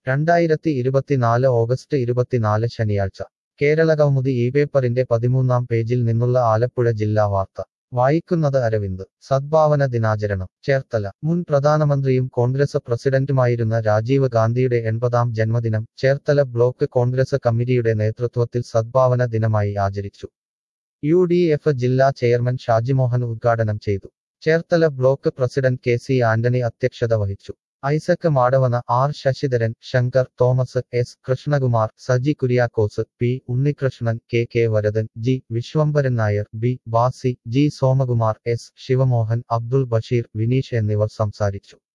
രണ്ടായിരത്തി ഇരുപത്തിനാല് ഓഗസ്റ്റ് ഇരുപത്തിനാല് ശനിയാഴ്ച കേരള കൗമുദി ഈ പേപ്പറിന്റെ പതിമൂന്നാം പേജിൽ നിന്നുള്ള ആലപ്പുഴ ജില്ലാ വാർത്ത വായിക്കുന്നത് അരവിന്ദ് സദ്ഭാവന ദിനാചരണം ചേർത്തല മുൻ പ്രധാനമന്ത്രിയും കോൺഗ്രസ് പ്രസിഡന്റുമായിരുന്ന രാജീവ് ഗാന്ധിയുടെ എൺപതാം ജന്മദിനം ചേർത്തല ബ്ലോക്ക് കോൺഗ്രസ് കമ്മിറ്റിയുടെ നേതൃത്വത്തിൽ സദ്ഭാവന ദിനമായി ആചരിച്ചു യു ഡി എഫ് ജില്ലാ ചെയർമാൻ ഷാജിമോഹൻ ഉദ്ഘാടനം ചെയ്തു Cherthala block president K C Antony അധ്യക്ഷത വഹിച്ചു Isaac Madavana R Sasidharan Sankar Thomas S Krishnakumar Saji Kuriakose P Unnikrishnan K K Varadan G Viswambharan Nair B Basi G Somakumar S Sivamohan Abdul Basheer Vineesh എന്നിവർ സംസാരിച്ചു